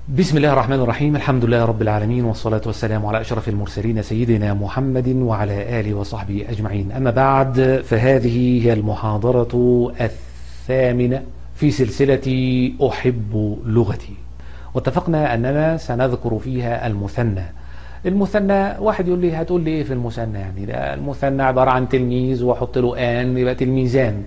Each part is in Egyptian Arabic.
بسم الله الرحمن الرحيم الحمد لله رب العالمين والصلاة والسلام على أشرف المرسلين سيدنا محمد وعلى آله وصحبه أجمعين أما بعد فهذه هي المحاضرة الثامنة في سلسلة أحب لغتي واتفقنا أننا سنذكر فيها المثنى المثنى واحد يقول لي هتقول لي ايه في المثنى يعني ده المثنى عبارة عن تلميذ واحط له آن يبقى تلميذان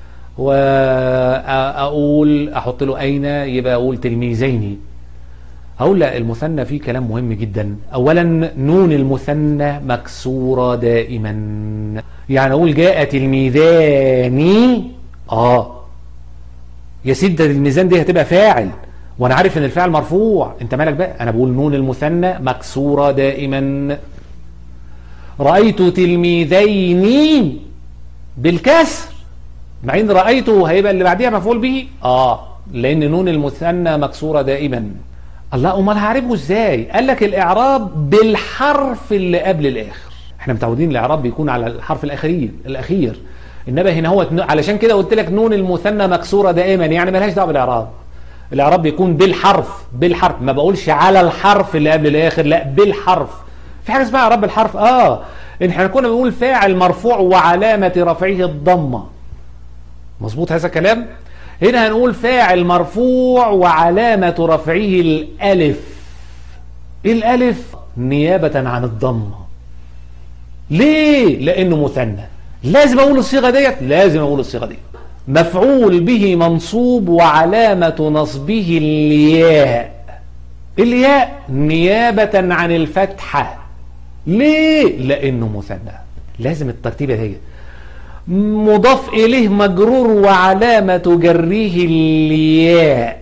وأقول أحط له أين يبقى أقول تلميذين هقول لا المثنى فيه كلام مهم جدا اولا نون المثنى مكسوره دائما يعني اقول جاء تلميذان اه يا سيدي الميزان دي هتبقى فاعل وانا عارف ان الفاعل مرفوع انت مالك بقى انا بقول نون المثنى مكسوره دائما رايت تلميذين بالكسر مع ان رايته هيبقى اللي بعديها مفعول به اه لان نون المثنى مكسوره دائما الله امال هعرفه ازاي قال لك الاعراب بالحرف اللي قبل الاخر احنا متعودين الاعراب بيكون على الحرف الاخير الاخير انما هنا هو علشان كده قلت لك نون المثنى مكسوره دائما يعني ملهاش دعوه بالاعراب الاعراب بيكون بالحرف بالحرف ما بقولش على الحرف اللي قبل الاخر لا بالحرف في حاجه اسمها اعراب بالحرف اه ان احنا كنا بنقول فاعل مرفوع وعلامه رفعه الضمه مظبوط هذا الكلام هنا هنقول فاعل مرفوع وعلامة رفعه الألف الألف نيابة عن الضمة ليه؟ لأنه مثنى لازم أقول الصيغة ديت لازم أقول الصيغة دي مفعول به منصوب وعلامة نصبه الياء الياء نيابة عن الفتحة ليه؟ لأنه مثنى لازم الترتيبة ديت مضاف إليه مجرور وعلامة جره الياء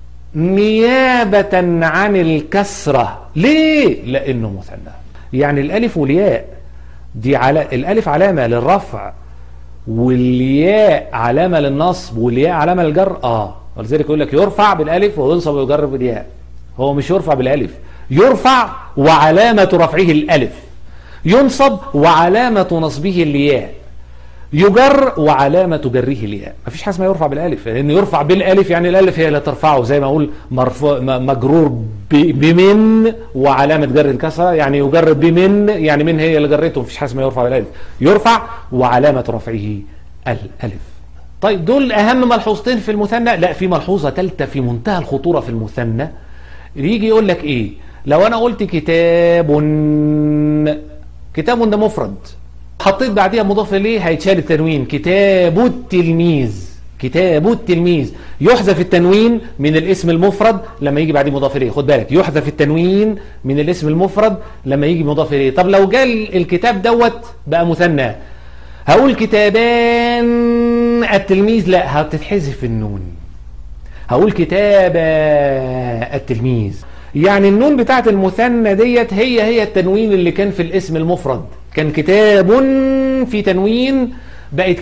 نيابة عن الكسرة ليه؟ لأنه مثنى يعني الألف والياء دي على الألف علامة للرفع والياء علامة للنصب والياء علامة للجر اه ولذلك يقول لك يرفع بالألف وينصب ويجر بالياء هو مش يرفع بالألف يرفع وعلامة رفعه الألف ينصب وعلامة نصبه الياء يجر وعلامة جره الياء مفيش حاجه اسمها يرفع بالالف لان يرفع بالالف يعني الالف هي اللي ترفعه زي ما اقول مرفوع مجرور بمن وعلامة جر الكسرة يعني يجر بمن يعني من هي اللي جرته مفيش حاجه اسمها يرفع بالالف يرفع وعلامة رفعه الالف طيب دول اهم ملحوظتين في المثنى لا في ملحوظة ثالثه في منتهى الخطورة في المثنى يجي يقول لك ايه لو انا قلت كتاب كتاب ده مفرد حطيت بعديها مضاف اليه هيتشال التنوين كتاب التلميذ كتاب التلميذ يحذف التنوين من الاسم المفرد لما يجي بعديه مضاف اليه خد بالك يحذف التنوين من الاسم المفرد لما يجي مضاف اليه طب لو جال الكتاب دوت بقى مثنى هقول كتابان التلميذ لا هتتحذف النون هقول كتاب التلميذ يعني النون بتاعت المثنى ديت هي هي التنوين اللي كان في الاسم المفرد كان كتاب في تنوين بقت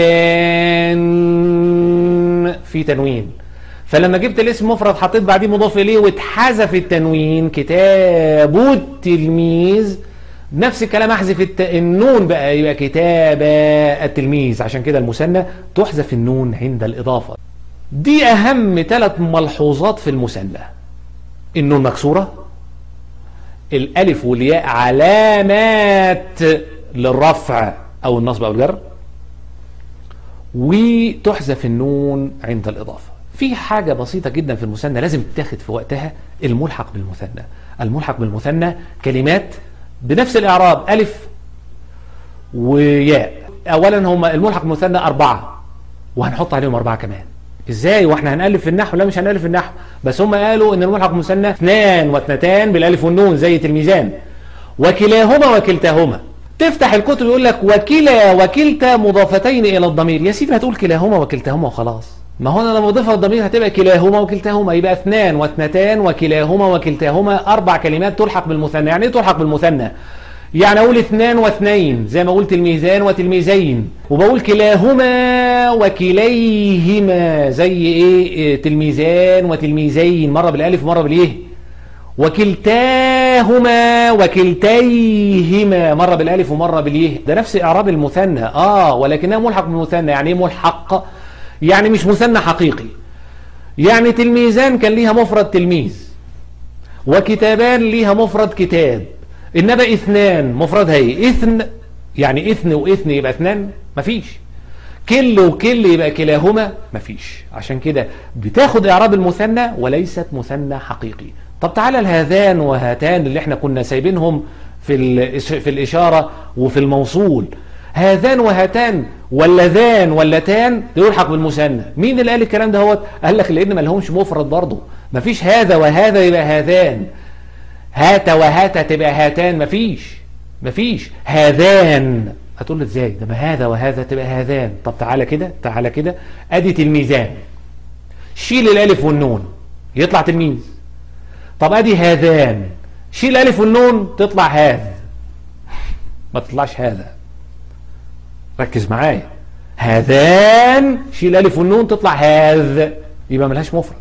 كتابان في تنوين فلما جبت الاسم مفرد حطيت بعديه مضاف اليه واتحذف التنوين كتاب التلميذ نفس الكلام احذف الت... النون بقى يبقى كتاب التلميذ عشان كده المثنى تحذف النون عند الاضافه دي اهم ثلاث ملحوظات في المثنى النون مكسوره الالف والياء علامات للرفع او النصب او الجر وتحذف النون عند الاضافه في حاجه بسيطه جدا في المثنى لازم تتاخد في وقتها الملحق بالمثنى الملحق بالمثنى كلمات بنفس الاعراب الف وياء اولا هما الملحق بالمثنى اربعه وهنحط عليهم اربعه كمان ازاي واحنا هنالف في النحو لا مش هنالف في النحو بس هم قالوا ان الملحق مثنى اثنان واثنتان بالالف والنون زي تلميذان وكلاهما وكلتاهما تفتح الكتب يقول لك وكلا وكلتا مضافتين الى الضمير يا سيدي هتقول كلاهما وكلتاهما وخلاص ما هو انا لما اضيفها الضمير هتبقى كلاهما وكلتاهما يبقى اثنان واثنتان وكلاهما وكلتاهما اربع كلمات تلحق بالمثنى يعني ايه تلحق بالمثنى يعني اقول اثنان واثنين زي ما اقول تلميذان وتلميذين وبقول كلاهما وكليهما زي ايه تلميذان وتلميذين مره بالالف ومره باليه وكلتاهما وكلتيهما مره بالالف ومره باليه ده نفس اعراب المثنى اه ولكنها ملحق بالمثنى يعني ايه ملحق يعني مش مثنى حقيقي يعني تلميذان كان ليها مفرد تلميذ وكتابان ليها مفرد كتاب إنما اثنان مفردها ايه اثن يعني اثن واثن يبقى اثنان مفيش كل وكل يبقى كلاهما مفيش عشان كده بتاخد اعراب المثنى وليست مثنى حقيقي طب تعالى الهذان وهاتان اللي احنا كنا سايبينهم في في الاشاره وفي الموصول هذان وهاتان واللذان واللتان ده يلحق بالمثنى مين اللي قال الكلام ده هو قال لك لان ما لهمش مفرد برضه مفيش هذا وهذا يبقى هذان هات وهات تبقى هاتان مفيش مفيش هذان هتقول له ازاي ده ما هذا وهذا تبقى هذان طب تعالى كده تعالى كده ادي تلميذان شيل الالف والنون يطلع تلميذ طب ادي هذان شيل الالف والنون تطلع هذا ما تطلعش هذا ركز معايا هذان شيل الالف والنون تطلع هذا يبقى ملهاش مفرد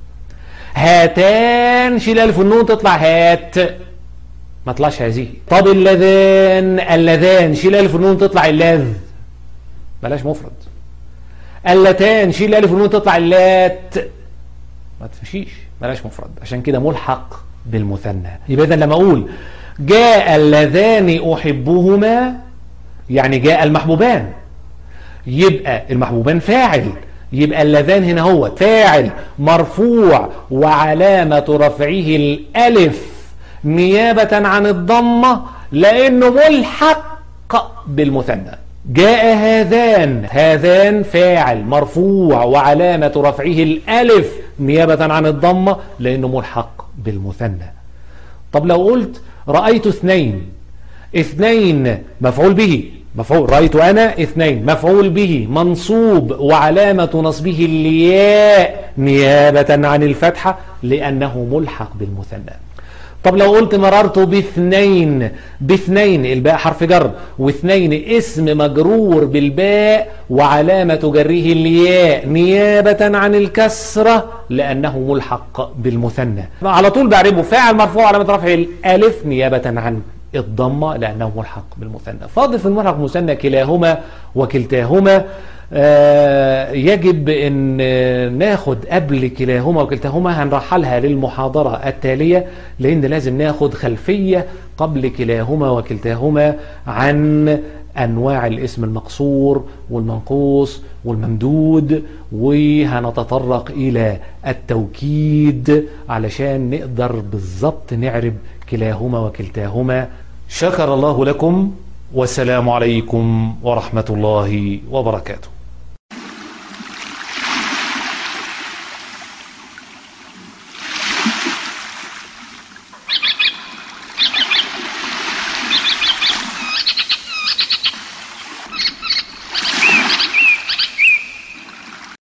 هاتان شيل الالف والنون تطلع هات ما طلعش هذه طب اللذان اللذان شيل الف والنون تطلع اللاذ بلاش مفرد اللتان شيل الف والنون تطلع اللات ما تمشيش بلاش مفرد عشان كده ملحق بالمثنى يبقى اذا لما اقول جاء اللذان احبهما يعني جاء المحبوبان يبقى المحبوبان فاعل يبقى اللذان هنا هو فاعل مرفوع وعلامة رفعه الألف نيابة عن الضمة لأنه ملحق بالمثنى جاء هذان هذان فاعل مرفوع وعلامة رفعه الألف نيابة عن الضمة لأنه ملحق بالمثنى طب لو قلت رأيت اثنين اثنين مفعول به مفعول رأيت أنا اثنين مفعول به منصوب وعلامة نصبه الياء نيابة عن الفتحة لأنه ملحق بالمثنى طب لو قلت مررت باثنين باثنين الباء حرف جر واثنين اسم مجرور بالباء وعلامة جره الياء نيابة عن الكسرة لأنه ملحق بالمثنى على طول بعربه فاعل مرفوع علامة رفع الألف نيابة عن الضمة لأنه ملحق بالمثنى فاضل في الملحق بالمثنى كلاهما وكلتاهما آه يجب ان ناخد قبل كلاهما وكلتاهما هنرحلها للمحاضرة التالية لان لازم ناخد خلفية قبل كلاهما وكلتاهما عن انواع الاسم المقصور والمنقوص والممدود وهنتطرق الى التوكيد علشان نقدر بالظبط نعرب كلاهما وكلتاهما شكر الله لكم والسلام عليكم ورحمة الله وبركاته